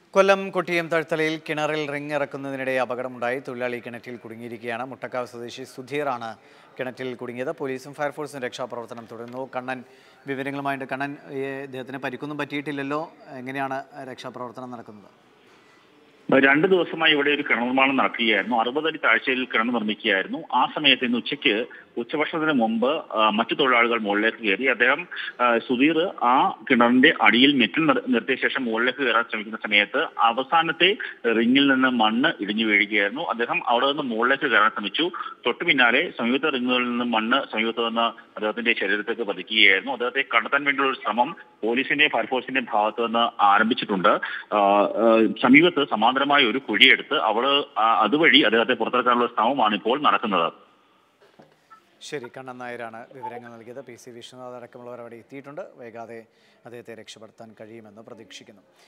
കൊല്ലം കൊട്ടിയം തഴുത്തലയിൽ കിണറിൽ റിംഗ് ഇറക്കുന്നതിനിടെ അപകടമുണ്ടായി തൊഴിലാളി കിണറ്റിൽ കുടുങ്ങിയിരിക്കുകയാണ് മുട്ടക്കാവ് സ്വദേശി സുധീറാണ് കിണറ്റിൽ കുടുങ്ങിയത് പോലീസും ഫയർഫോഴ്സും രക്ഷാപ്രവർത്തനം തുടരുന്നു കണ്ണൻ വിവരങ്ങളുമായിട്ട് കണ്ണൻ ഈ ഇദ്ദേഹത്തിന് പരിക്കൊന്നും പറ്റിയിട്ടില്ലല്ലോ എങ്ങനെയാണ് രക്ഷാപ്രവർത്തനം നടക്കുന്നത് രണ്ട് ദിവസമായി ഇവിടെ ഒരു കിണർ നിർമ്മാണം നടക്കുകയായിരുന്നു അറുപതടി താഴ്ചയിൽ കിണർ നിർമ്മിക്കുകയായിരുന്നു ആ സമയത്ത് ഇന്ന് ഉച്ചയ്ക്ക് ഉച്ചഭക്ഷണത്തിന് മുമ്പ് ആ, മറ്റു തൊഴിലാളികൾ മുകളിലേക്ക് കയറി അദ്ദേഹം ആ, സുധീർ ആ കിണറിന്റെ അടിയിൽ മെറ്റിൽ നിർ- നിർത്തിയ ശേഷം മുകളിലേക്ക് കയറാൻ ശ്രമിക്കുന്ന സമയത്ത് അവസാനത്തെ റിങ്ങിൽ നിന്ന് മണ്ണ് ഇടിഞ്ഞു വീഴുകയായിരുന്നു അദ്ദേഹം അവിടെ നിന്ന് മുകളിലേക്ക് കയറാൻ ശ്രമിച്ചു തൊട്ടു പിന്നാലെ സമീപത്തെ റിങ്ങുകളിൽ നിന്ന് മണ്ണ് സമീപത്ത് നിന്ന് അദ്ദേഹത്തിന്റെ ശരീരത്തേക്ക് പതിക്കുകയായിരുന്നു അദ്ദേഹത്തെ കണ്ടെത്താൻ വേണ്ടിയുള്ള ഒരു ശ്രമം പോലീസിന്റെയും ഫയർഫോഴ്സിന്റെയും ഭാഗത്ത് നിന്ന് ആരംഭിച്ചിട്ടുണ്ട് ആ, ആ, സമീപത്ത് സമാന്തരമായ ഒരു കുഴിയെടുത്ത് അവിടെ ആ, അതുവഴി അദ്ദേഹത്തെ പുറത്തിറക്കാനുള്ള ശ്രമമാണ് ഇപ്പോൾ നടക്കുന്നത് ശരി കണ്ണൻ നായരാണ് വിവരങ്ങൾ നൽകിയത് പി സി വിശ്വനാഥ് അടക്കമുള്ളവർ അവിടെ എത്തിയിട്ടുണ്ട് വൈകാതെ അദ്ദേഹത്തെ രക്ഷപ്പെടുത്താൻ കഴിയുമെന്ന് പ്രതീക്ഷിക്കുന്നു